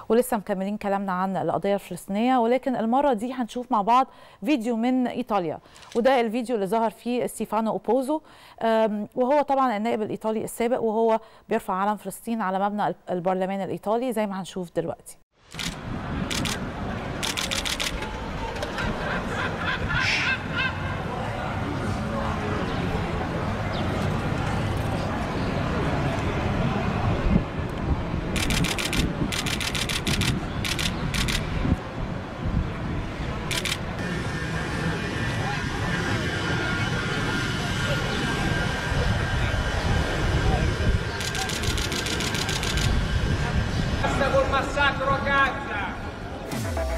ولسه مكملين كلامنا عن القضيه الفلسطينيه ولكن المره دي هنشوف مع بعض فيديو من ايطاليا وده الفيديو اللي ظهر فيه ستيفانو اوبوزو وهو طبعا النائب الايطالي السابق وهو بيرفع علم فلسطين على مبنى البرلمان الايطالي زي ما هنشوف دلوقتي